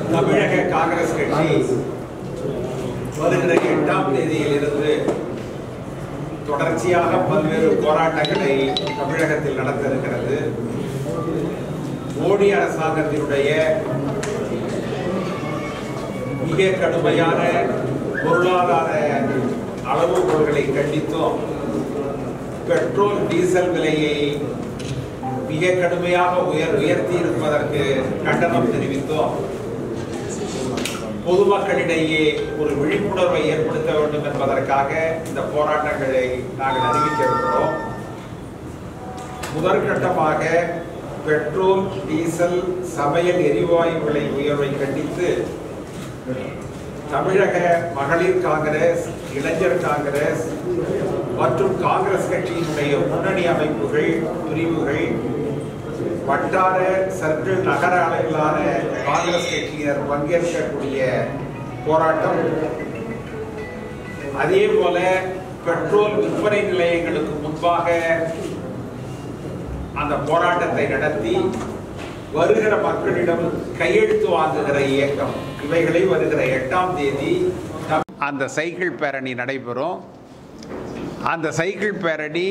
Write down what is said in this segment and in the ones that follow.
தமிழக காங்கிரஸ் கட்சி வருகிற எட்டாம் தேதியிலிருந்து தொடர்ச்சியாக பல்வேறு போராட்டங்களை தமிழகத்தில் நடத்த இருக்கிறது மோடி அரசாங்கத்தினுடைய மிக கடுமையான பொருளாதார அளவுகோல்களை கண்டித்தும் பெட்ரோல் டீசல் விலையை மிக கடுமையாக உயர் உயர்த்தி இருப்பதற்கு கண்டனம் தெரிவித்தோம் பொதுமக்களிடையே ஒரு விழிப்புணர்வை ஏற்படுத்த வேண்டும் என்பதற்காக இந்த போராட்டங்களை நாங்கள் அறிவிக்க இருக்கிறோம் முதற்கட்டமாக பெட்ரோல் டீசல் சமையல் எரிவாயு விலை உயர்வை கண்டித்து தமிழக மகளிர் காங்கிரஸ் இளைஞர் காங்கிரஸ் மற்றும் காங்கிரஸ் கட்சியினுடைய முன்னணி அமைப்புகள் பிரிவுகள் வட்டார சர்க்கிள் நகர அளவிலான காங்கிரஸ் கட்சியினர் பங்கேற்கக்கூடிய போராட்டம் அதே போல பெட்ரோல் விற்பனை நிலையங்களுக்கு முன்பாக அந்த போராட்டத்தை நடத்தி வருகிற மக்களிடம் கையெழுத்து வாங்குகிற இயக்கம் இவைகளை வருகிற எட்டாம் தேதி அந்த சைக்கிள் பேரணி நடைபெறும் அந்த சைக்கிள் பேரணி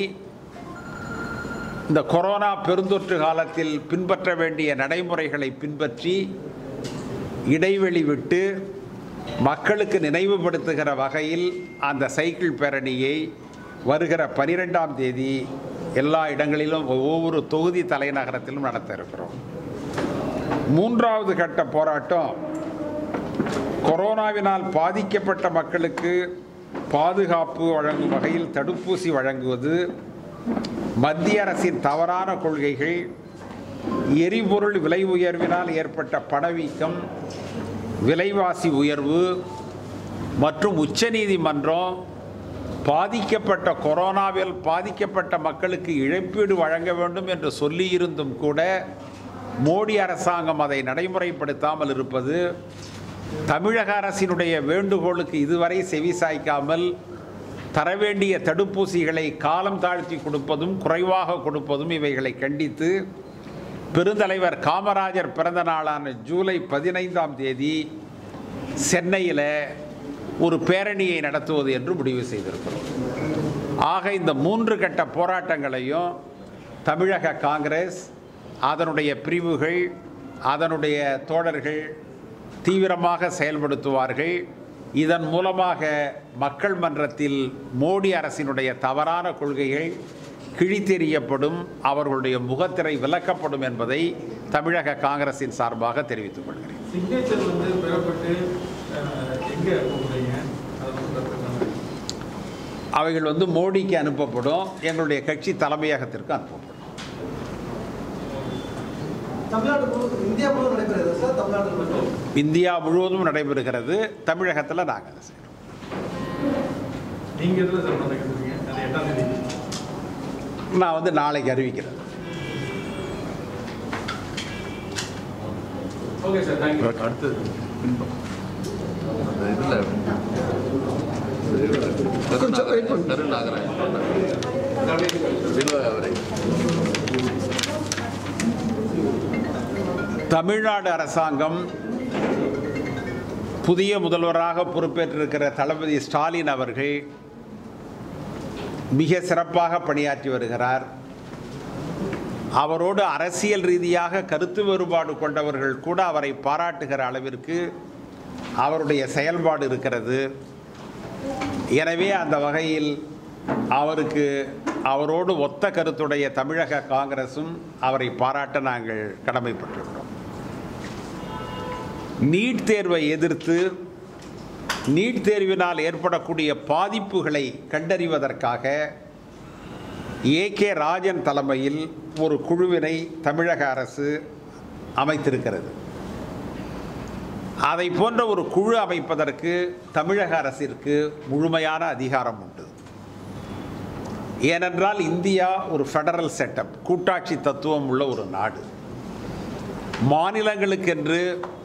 இந்த கொரோனா பெருந்தொற்று காலத்தில் பின்பற்ற வேண்டிய நடைமுறைகளை பின்பற்றி இடைவெளி விட்டு மக்களுக்கு நினைவுபடுத்துகிற வகையில் அந்த சைக்கிள் பேரணியை வருகிற பனிரெண்டாம் தேதி எல்லா இடங்களிலும் ஒவ்வொரு தொகுதி தலைநகரத்திலும் நடத்த இருக்கிறோம் மூன்றாவது கட்ட போராட்டம் கொரோனாவினால் பாதிக்கப்பட்ட மக்களுக்கு பாதுகாப்பு வழங்கும் வகையில் தடுப்பூசி வழங்குவது மத்திய அரசின் தவறான கொள்கைகள் எரிபொருள் விலை உயர்வினால் ஏற்பட்ட பணவீக்கம் விலைவாசி உயர்வு மற்றும் உச்சநீதிமன்றம் பாதிக்கப்பட்ட கொரோனாவில் பாதிக்கப்பட்ட மக்களுக்கு இழப்பீடு வழங்க வேண்டும் என்று சொல்லியிருந்தும் கூட மோடி அரசாங்கம் அதை நடைமுறைப்படுத்தாமல் இருப்பது தமிழக அரசினுடைய வேண்டுகோளுக்கு இதுவரை செவிசாய்க்காமல் தர வேண்டிய தடுப்பூசிகளை காலம் தாழ்த்தி கொடுப்பதும் குறைவாக கொடுப்பதும் இவைகளை கண்டித்து பெருந்தலைவர் காமராஜர் பிறந்த நாளான ஜூலை பதினைந்தாம் தேதி சென்னையில் ஒரு பேரணியை நடத்துவது என்று முடிவு செய்திருக்கிறோம் ஆக இந்த மூன்று கட்ட போராட்டங்களையும் தமிழக காங்கிரஸ் அதனுடைய பிரிவுகள் அதனுடைய தோழர்கள் தீவிரமாக செயல்படுத்துவார்கள் இதன் மூலமாக மக்கள் மன்றத்தில் மோடி அரசினுடைய தவறான கொள்கைகள் கிழித்தெறியப்படும் அவர்களுடைய முகத்திரை விலக்கப்படும் என்பதை தமிழக காங்கிரசின் சார்பாக தெரிவித்துக் கொள்கிறேன் சிக்னேச்சர் வந்து பெறப்பட்டு அஹ், எங்க போகிறீங்க அதை மட்டும் கற்றுக்கணும் அவைகள் வந்து மோடிக்கு அனுப்பப்படும் எங்களுடைய கட்சி தலைமையகத்திற்கு அனுப்பப்படும் தமிழ்நாடு முழுவதும் இந்தியா முழுவதும் நடைபெறுகிறது சார் தமிழ்நாடு மட்டும் இந்தியா முழுவதும் நடைபெறுகிறது தமிழகத்தில் நாங்கள் அதை செய்கிறோம் நீங்க எதுல சார் நடக்கிறீங்க அது எட்டாம் தேதி நான் வந்து நாளைக்கு அறிவிக்கிறேன் ஓகே சார் தேங்க்யூ அடுத்தது அந்த இதில் கருநாகராஜன் வில்வ அவரை தமிழ்நாடு அரசாங்கம் புதிய முதல்வராக பொறுப்பேற்றிருக்கிற தளபதி ஸ்டாலின் அவர்கள் மிக சிறப்பாக பணியாற்றி வருகிறார் அவரோடு அரசியல் ரீதியாக கருத்து வேறுபாடு கொண்டவர்கள் கூட அவரை பாராட்டுகிற அளவிற்கு அவருடைய செயல்பாடு இருக்கிறது எனவே அந்த வகையில் அவருக்கு அவரோடு ஒத்த கருத்துடைய தமிழக காங்கிரசும் அவரை பாராட்ட நாங்கள் கடமைப்பட்டிருக்கிறோம் நீட் தேர்வை எதிர்த்து நீட் தேர்வினால் ஏற்படக்கூடிய பாதிப்புகளை கண்டறிவதற்காக ஏ கே ராஜன் தலைமையில் ஒரு குழுவினை தமிழக அரசு அமைத்திருக்கிறது அதை போன்ற ஒரு குழு அமைப்பதற்கு தமிழக அரசிற்கு முழுமையான அதிகாரம் உண்டு ஏனென்றால் இந்தியா ஒரு ஃபெடரல் செட்டப் கூட்டாட்சி தத்துவம் உள்ள ஒரு நாடு மாநிலங்களுக்கென்று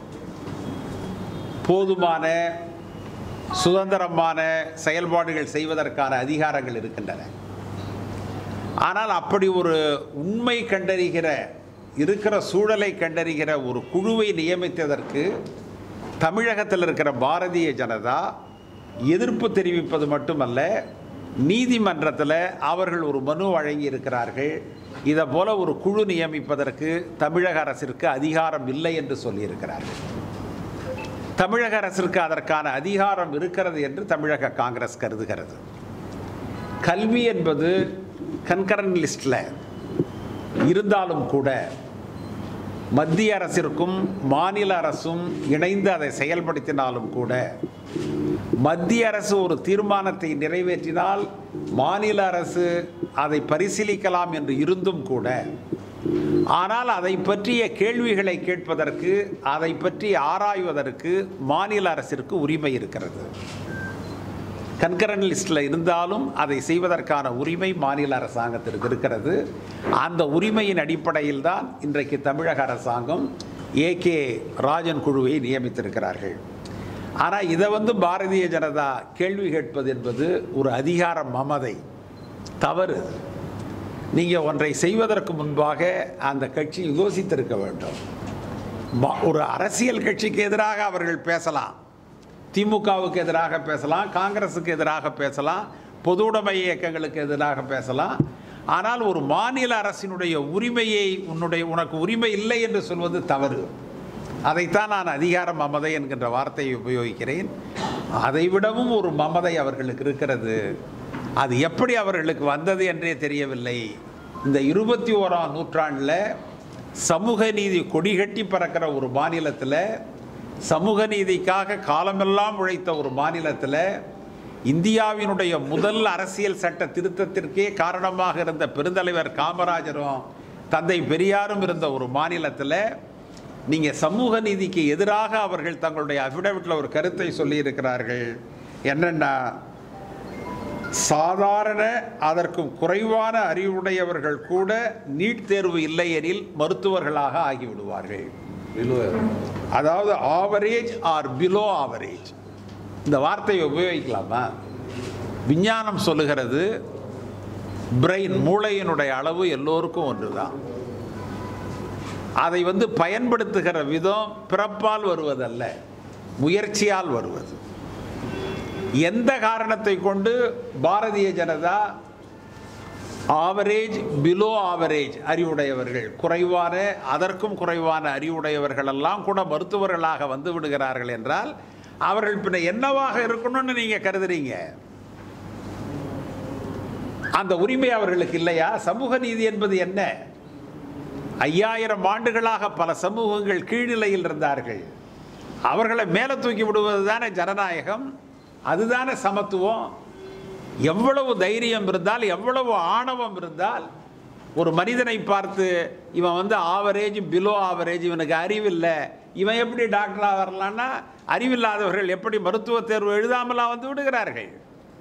போதுமான சுதந்திரமான செயல்பாடுகள் செய்வதற்கான அதிகாரங்கள் இருக்கின்றன ஆனால் அப்படி ஒரு உண்மை கண்டறிகிற இருக்கிற சூழலை கண்டறிகிற ஒரு குழுவை நியமித்ததற்கு தமிழகத்தில் இருக்கிற பாரதிய ஜனதா எதிர்ப்பு தெரிவிப்பது மட்டுமல்ல நீதிமன்றத்தில் அவர்கள் ஒரு மனு வழங்கி இருக்கிறார்கள் இதை போல ஒரு குழு நியமிப்பதற்கு தமிழக அரசிற்கு அதிகாரம் இல்லை என்று சொல்லியிருக்கிறார்கள் தமிழக அரசிற்கு அதற்கான அதிகாரம் இருக்கிறது என்று தமிழக காங்கிரஸ் கருதுகிறது கல்வி என்பது கன்கரன் லிஸ்டில் இருந்தாலும் கூட மத்திய அரசிற்கும் மாநில அரசும் இணைந்து அதை செயல்படுத்தினாலும் கூட மத்திய அரசு ஒரு தீர்மானத்தை நிறைவேற்றினால் மாநில அரசு அதை பரிசீலிக்கலாம் என்று இருந்தும் கூட ஆனால் அதை பற்றிய கேள்விகளை கேட்பதற்கு அதை பற்றி ஆராய்வதற்கு மாநில அரசிற்கு உரிமை இருக்கிறது கன்கரன் லிஸ்டில் இருந்தாலும் அதை செய்வதற்கான உரிமை மாநில அரசாங்கத்திற்கு இருக்கிறது அந்த உரிமையின் அடிப்படையில் தான் இன்றைக்கு தமிழக அரசாங்கம் ஏகே ராஜன் குழுவை நியமித்திருக்கிறார்கள் ஆனால் இதை வந்து பாரதிய ஜனதா கேள்வி கேட்பது என்பது ஒரு அதிகார மமதை தவறு நீங்கள் ஒன்றை செய்வதற்கு முன்பாக அந்த கட்சி யோசித்திருக்க வேண்டும் ம- ஒரு அரசியல் கட்சிக்கு எதிராக அவர்கள் பேசலாம் திமுகவுக்கு எதிராக பேசலாம் காங்கிரஸுக்கு எதிராக பேசலாம் பொதுவுடைமை இயக்கங்களுக்கு எதிராக பேசலாம் ஆனால் ஒரு மாநில அரசினுடைய உரிமையை உன்னுடைய உனக்கு உரிமை இல்லை என்று சொல்வது தவறு அதைத்தான் நான் அதிகார மமதை என்கின்ற வார்த்தையை உபயோகிக்கிறேன் அதைவிடவும் ஒரு மமதை அவர்களுக்கு இருக்கிறது அது எப்படி அவர்களுக்கு வந்தது என்றே தெரியவில்லை இந்த இருபத்தி ஓராம் நூற்றாண்டில் சமூக நீதி கொடிகட்டி பறக்கிற ஒரு மாநிலத்தில் சமூக நீதிக்காக காலமெல்லாம் உழைத்த ஒரு மாநிலத்தில் இந்தியாவினுடைய முதல் அரசியல் சட்ட திருத்தத்திற்கே காரணமாக இருந்த பெருந்தலைவர் காமராஜரும் தந்தை பெரியாரும் இருந்த ஒரு மாநிலத்தில் நீங்கள் சமூக நீதிக்கு எதிராக அவர்கள் தங்களுடைய அஃபிடவிட்டில் ஒரு கருத்தை சொல்லியிருக்கிறார்கள் என்னென்னா சாதாரண அதற்கும் குறைவான அறிவுடையவர்கள் கூட நீட் தேர்வு இல்லை எனில் மருத்துவர்களாக ஆகிவிடுவார்கள் அதாவது ஆவரேஜ் ஆர் பிலோ ஆவரேஜ் இந்த வார்த்தையை உபயோகிக்கலாமா விஞ்ஞானம் சொல்லுகிறது பிரெயின் மூளையினுடைய அளவு எல்லோருக்கும் ஒன்றுதான் அதை வந்து பயன்படுத்துகிற விதம் பிறப்பால் வருவதல்ல முயற்சியால் வருவது எந்த காரணத்தை கொண்டு Bharatiya Janata average below average அறிவுடையவர்கள் குறைவான அதற்கும் குறைவான அறிவுடையவர்கள் எல்லாம் கூட மருத்துவர்களாக வந்து விடுகிறார்கள் என்றால் அவர்கள் பின்ன என்னவாக இருக்கணும்னு நீங்க கருதுறீங்க அந்த உரிமை அவர்களுக்கு இல்லையா சமூக நீதி என்பது என்ன ஐயாயிரம் ஆண்டுகளாக பல சமூகங்கள் கீழ்நிலையில் இருந்தார்கள் அவர்களை மேலே தூக்கி விடுவது தானே ஜனநாயகம் அதுதானே சமத்துவம் எவ்வளவு தைரியம் இருந்தால் எவ்வளவு ஆணவம் இருந்தால் ஒரு மனிதனை பார்த்து இவன் வந்து ஆவரேஜ் பிலோ ஆவரேஜ் இவனுக்கு அறிவில்லை இவன் எப்படி டாக்டராக வரலான்னா அறிவில்லாதவர்கள் எப்படி மருத்துவ தேர்வு எழுதாமலா வந்து விடுகிறார்கள்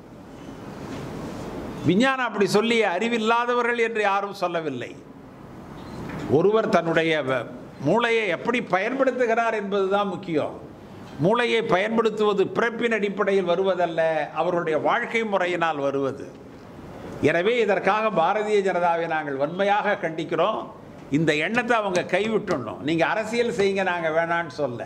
விஞ்ஞானம் அப்படி சொல்லி அறிவில்லாதவர்கள் என்று யாரும் சொல்லவில்லை ஒருவர் தன்னுடைய வ- மூளையை எப்படி பயன்படுத்துகிறார் என்பதுதான் முக்கியம் மூளையை பயன்படுத்துவது பிறப்பின் அடிப்படையில் வருவதல்ல அவர்களுடைய வாழ்க்கை முறையினால் வருவது எனவே இதற்காக பாரதிய ஜனதாவை நாங்கள் வன்மையாக கண்டிக்கிறோம் இந்த எண்ணத்தை அவங்க கைவிட்டுடணும் நீங்கள் அரசியல் செய்யுங்க நாங்கள் வேணான்னு சொல்ல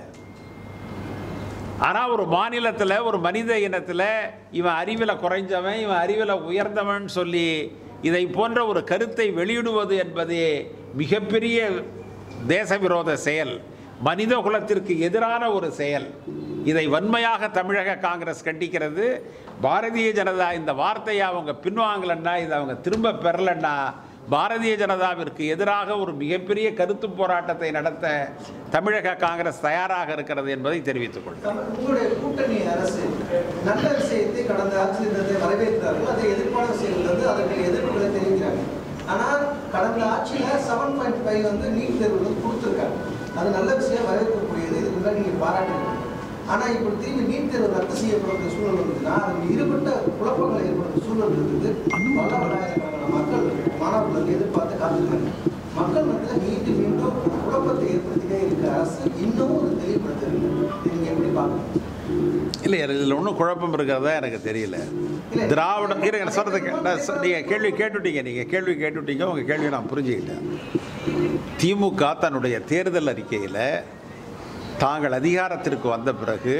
ஆனால் ஒரு மாநிலத்தில் ஒரு மனித இனத்தில் இவன் அறிவில் குறைஞ்சவன் இவன் அறிவில் உயர்ந்தவன் சொல்லி இதை போன்ற ஒரு கருத்தை வெளியிடுவது என்பதே மிகப்பெரிய தேச விரோத செயல் மனித குலத்திற்கு எதிரான ஒரு செயல் இதை வன்மையாக தமிழக காங்கிரஸ் கண்டிக்கிறது பாரதிய ஜனதா இந்த வார்த்தையை அவங்க பின்வாங்கலன்னா இதை அவங்க திரும்ப பெறலன்னா பாரதிய ஜனதாவிற்கு எதிராக ஒரு மிகப்பெரிய கருத்து போராட்டத்தை நடத்த தமிழக காங்கிரஸ் தயாராக இருக்கிறது என்பதை தெரிவித்துக் கொள்கிறேன் தமிழ் உங்களுடைய கூட்டணி அரசு நல்ல விஷயத்தை கடந்த ஆட்சி திட்டத்தை வரவேற்கிறார்கள் அதை எதிர்ப்பான விஷயங்கள் வந்து அதற்கு எதிர்ப்புகளை தெரிவிக்கிறாங்க ஆனால் கடந்த ஆட்சியில செவன் பாயிண்ட் ஃபைவ் வந்து நீட் தேர்வு வந்து கொடுத்துருக்காங்க அது நல்ல விஷயம் வரவேற்கக்கூடியது இதுக்கு முன்னாடி நீங்கள் பாராட்டுறீங்க ஆனால் இப்போ திரும்பி நீட் தேர்வு ரத்து செய்யப்படுற சூழல் இருந்ததுன்னா அது ஈடுபட்ட குழப்பங்களை ஏற்படுத்த சூழல் இருக்குது பல்லாயிரக்கணக்கான மக்கள் மாணவர்கள் வந்து எதிர்பார்த்து காத்துக்கிறாங்க மக்கள் மத்தியில் மீண்டும் மீண்டும் குழப்பத்தை ஏற்படுத்திட்டே இருக்க அரசு இன்னமும் ஒரு தெளிவுபடுத்தவில்லை இதை நீங்க எப்படி பார்க்கணும் இல்லை இதில் ஒன்றும் குழப்பம் இருக்கிறதா எனக்கு தெரியல திராவிடம் இருங்க நான் சொல்றதை கே- நான் சொ- நீங்கள் கேள்வி கேட்டுட்டீங்க நீங்கள் கேள்வி கேட்டுட்டீங்க உங்கள் கேள்வியை நான் புரிஞ்சுக்கிட்டேன் திமுக தன்னுடைய தேர்தல் அறிக்கையில் தாங்கள் அதிகாரத்திற்கு வந்த பிறகு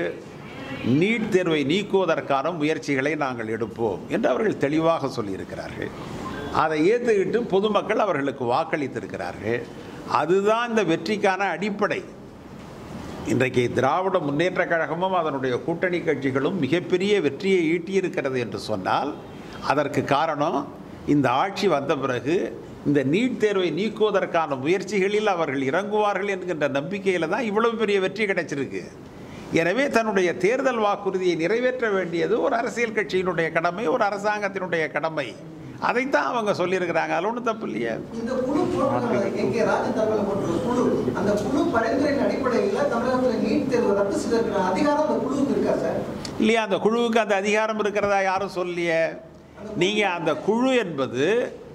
நீட் தேர்வை நீக்குவதற்கான முயற்சிகளை நாங்கள் எடுப்போம் என்று அவர்கள் தெளிவாக சொல்லியிருக்கிறார்கள் அதை ஏற்றுக்கிட்டு பொதுமக்கள் அவர்களுக்கு வாக்களித்திருக்கிறார்கள் அதுதான் இந்த வெற்றிக்கான அடிப்படை இன்றைக்கு திராவிட முன்னேற்றக் கழகமும் அதனுடைய கூட்டணி கட்சிகளும் மிகப்பெரிய வெற்றியை ஈட்டியிருக்கிறது என்று சொன்னால் அதற்கு காரணம் இந்த ஆட்சி வந்த பிறகு இந்த நீட் தேர்வை நீக்குவதற்கான முயற்சிகளில் அவர்கள் இறங்குவார்கள் என்கின்ற நம்பிக்கையில் தான் இவ்வளவு பெரிய வெற்றி கிடைச்சிருக்கு எனவே தன்னுடைய தேர்தல் வாக்குறுதியை நிறைவேற்ற வேண்டியது ஒரு அரசியல் கட்சியினுடைய கடமை ஒரு அரசாங்கத்தினுடைய கடமை அதைத்தான் அவங்க சொல்லியிருக்கிறாங்க அதில் ஒன்றும் தப்பு இல்லையே இந்த குழு போட்டிருக்காங்க கே கே ராஜன் தலைமையில் போட்டிருக்க குழு அந்த குழு பரிந்துரையின் அடிப்படையில் தமிழகத்தில் நீட் தேர்வு ரத்து செய்வதற்கான அதிகாரம் அந்த குழுவுக்கு இருக்கா சார் இல்லையா அந்த குழுவுக்கு அந்த அதிகாரம் இருக்கிறதா யாரும் சொல்லலையே நீங்கள் அந்த குழு என்பது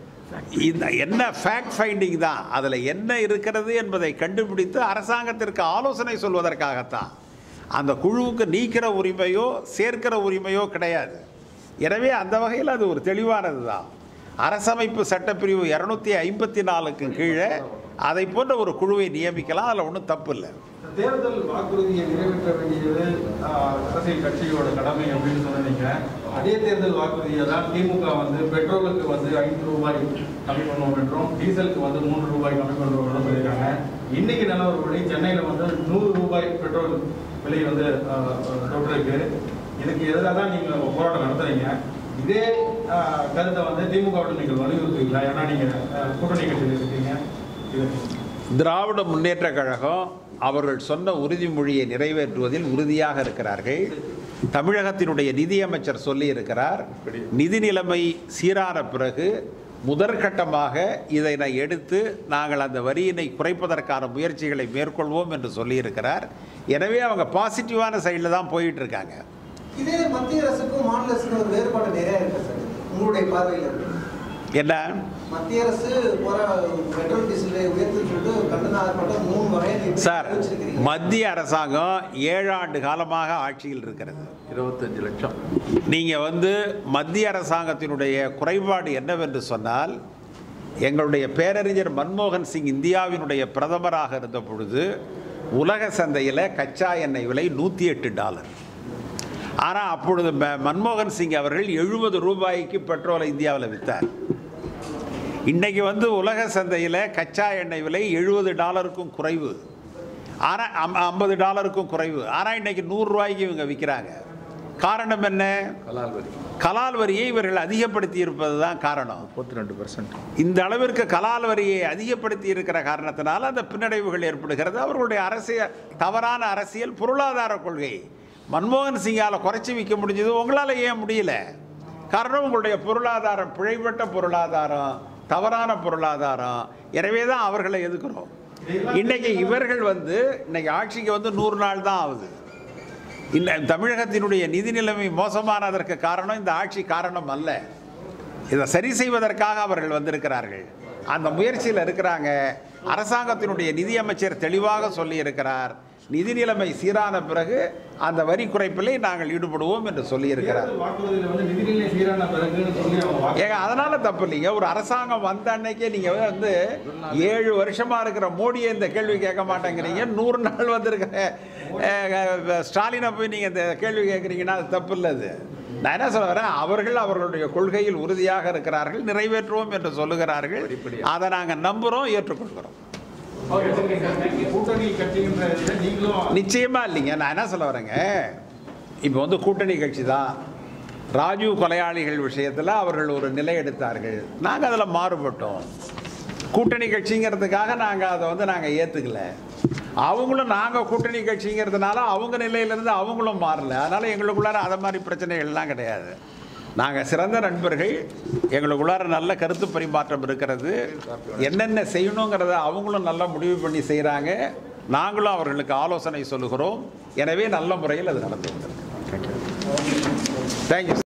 இந்த என்ன ஃபேக்ட் ஃபைண்டிங் தான் அதில் என்ன இருக்கிறது என்பதை கண்டுபிடித்து அரசாங்கத்திற்கு ஆலோசனை சொல்வதற்காகத்தான் அந்த குழுவுக்கு நீக்கிற உரிமையோ சேர்க்கிற உரிமையோ கிடையாது எனவே அந்த வகையில் அது ஒரு தெளிவானது தான் அரசமைப்பு சட்டப்பிரிவு இரநூத்தி ஐம்பத்தி நாலுக்கு கீழே அதை போன்ற ஒரு குழுவை நியமிக்கலாம் அதில் ஒன்றும் தப்பு இல்லை தேர்தல் வாக்குறுதியை நிறைவேற்ற வேண்டியது ஆஹ், அரசியல் கட்சியோட கடமை அப்படின்னு சொன்னீங்க அதே தேர்தல் வாக்குறுதியை தான் திமுக வந்து பெட்ரோலுக்கு வந்து ஐந்து ரூபாய் கம்மி பண்ணுவோம் என்றும் டீசலுக்கு வந்து மூன்று ரூபாய் கம்மி பண்ணுவோம் சொல்லியிருக்காங்க இன்னைக்கு நிலவரப்படி சென்னையில் வந்து நூறு ரூபாய் பெட்ரோல் விலை வந்து ஆஹ், தொட்டிருக்கு இதுக்கு எதிராக தான் நீங்கள் போராட்டம் நடத்துறீங்க இதே ஆஹ், கருத்தை வந்து திமுகவோட நீங்கள் வலியுறுத்துவீங்களா ஏன்னா நீங்கள் ஆஹ், கூட்டணி கட்சியில் இருக்கீங்க இது திராவிட முன்னேற்றக் கழகம் அவர்கள் சொன்ன உறுதிமொழியை நிறைவேற்றுவதில் உறுதியாக இருக்கிறார்கள் தமிழகத்தினுடைய நிதியமைச்சர் சொல்லியிருக்கிறார் நிதி நிலைமை சீரான பிறகு முதற்கட்டமாக இதனை எடுத்து நாங்கள் அந்த வரியினை குறைப்பதற்கான முயற்சிகளை மேற்கொள்வோம் என்று சொல்லியிருக்கிறார் எனவே அவங்க பாசிட்டிவான சைடில் தான் போயிட்டு இருக்காங்க இதே மத்திய அரசுக்கும் மாநில அரசுக்கும் ஒரு வேறுபாடு நிறைய இருக்கு சார் உங்களுடைய பார்வையில் என்ன மத்திய அரசு போற பெட்ரோல் டீசல் உயர்த்து சொல்லிட்டு கண்டன ஆர்ப்பாட்டம் மூணு வகையை சார் அறிவிச்சிருக்கிறீங்க. மத்திய அரசாங்கம் ஏழாண்டு காலமாக ஆட்சியில் இருக்கிறது இருபத்தஞ்சு லட்சம் நீங்கள் வந்து மத்திய அரசாங்கத்தினுடைய குறைபாடு என்னவென்று சொன்னால் எங்களுடைய பேரறிஞர் மன்மோகன் சிங் இந்தியாவினுடைய பிரதமராக இருந்த பொழுது உலக சந்தையில் கச்சா எண்ணெய் விலை நூற்றி எட்டு டாலர் ஆனால் அப்பொழுது ம- மன்மோகன் சிங் அவர்கள் எழுபது ரூபாய்க்கு பெட்ரோலை இந்தியாவில் விற்றார் இன்னைக்கு வந்து உலக சந்தையில் கச்சா எண்ணெய் விலை எழுபது டாலருக்கும் குறைவு ஆனால் ஐம்பது டாலருக்கும் குறைவு ஆனால் இன்னைக்கு நூறுரூவாய்க்கு இவங்க விற்கிறாங்க காரணம் என்ன கலால் வரி கலால் வரியை இவர்கள் அதிகப்படுத்தி இருப்பது தான் காரணம் முப்பத்தி ரெண்டு பர்சன்ட் இந்த அளவிற்கு கலால் வரியை அதிகப்படுத்தி இருக்கிற காரணத்தினால அந்த பின்னடைவுகள் ஏற்படுகிறது அவர்களுடைய அரசியல் தவறான அரசியல் பொருளாதார கொள்கை மன்மோகன் சிங்கால் குறைச்சி விற்க முடிஞ்சது உங்களால் ஏன் முடியல காரணம் உங்களுடைய பொருளாதாரம் பிழைப்பட்ட பொருளாதாரம் தவறான பொருளாதாரம் எனவே தான் அவர்களை எதுக்குறோம் இன்னைக்கு இவர்கள் வந்து இன்னைக்கு ஆட்சிக்கு வந்து நூறு நாள் தான் ஆகுது இந்த தமிழகத்தினுடைய நிதி நிலைமை மோசமானதற்கு காரணம் இந்த ஆட்சி காரணம் அல்ல இதை சரி செய்வதற்காக அவர்கள் வந்திருக்கிறார்கள் அந்த முயற்சியில் இருக்கிறாங்க அரசாங்கத்தினுடைய நிதியமைச்சர் தெளிவாக சொல்லியிருக்கிறார் நிதி நிலைமை சீரான பிறகு அந்த வரி குறைப்பிலே நாங்கள் ஈடுபடுவோம் என்று சொல்லியிருக்கிறார் தேர்தல் வாக்குறுதியில வந்து நிதிநிலை சீரான பிறகுன்னு சொல்லி அவங்க வாக்கு- ஏங்க அதனால தப்பு இல்லைங்க ஒரு அரசாங்கம் வந்த அன்னைக்கே நீங்க வந்து ஏழு வருஷமா இருக்கிற மோடியை இந்த கேள்வி கேட்க மாட்டேங்கிறீங்க நூறு நாள் வந்திருக்கிற அஹ், அஹ், ஸ்டாலினை போய் நீங்க இந்த கேள்வி கேட்குறீங்கன்னா அது தப்பு இல்லை அது நான் என்ன சொல்ல வரேன் அவர்கள் அவர்களுடைய கொள்கையில் உறுதியாக இருக்கிறார்கள் நிறைவேற்றுவோம் என்று சொல்லுகிறார்கள் அதை நாங்கள் நம்புகிறோம் ஏற்றுக்கொள்கிறோம் ஓகே, சரிங்க சார். தேங்க்யூ. கூட்டணி கட்சின்ற இதுல நீங்களும் நிச்சயமா இல்லைங்க நான் என்ன சொல்ல வரேங்க இப்போ வந்து கூட்டணி கட்சி தான் ராஜீவ் கொலையாளிகள் விஷயத்தில் அவர்கள் ஒரு நிலை எடுத்தார்கள் நாங்கள் அதில் மாறுபட்டோம் கூட்டணி கட்சிங்கிறதுக்காக நாங்கள் அதை வந்து நாங்கள் ஏற்றுக்கல அவங்களும் நாங்கள் கூட்டணி கட்சிங்கிறதுனால அவங்க நிலையிலேருந்து அவங்களும் மாறல அதனால் எங்களுக்குள்ளார அதை மாதிரி பிரச்சனைகள்லாம் கிடையாது நாங்கள் சிறந்த நண்பர்கள் எங்களுக்குள்ளார நல்ல கருத்து பரிமாற்றம் இருக்கிறது என்னென்ன செய்யணுங்கிறத அவங்களும் நல்லா முடிவு பண்ணி செய்கிறாங்க நாங்களும் அவர்களுக்கு ஆலோசனை சொல்லுகிறோம் எனவே நல்ல முறையில் அது நடந்து தேங்க்யூ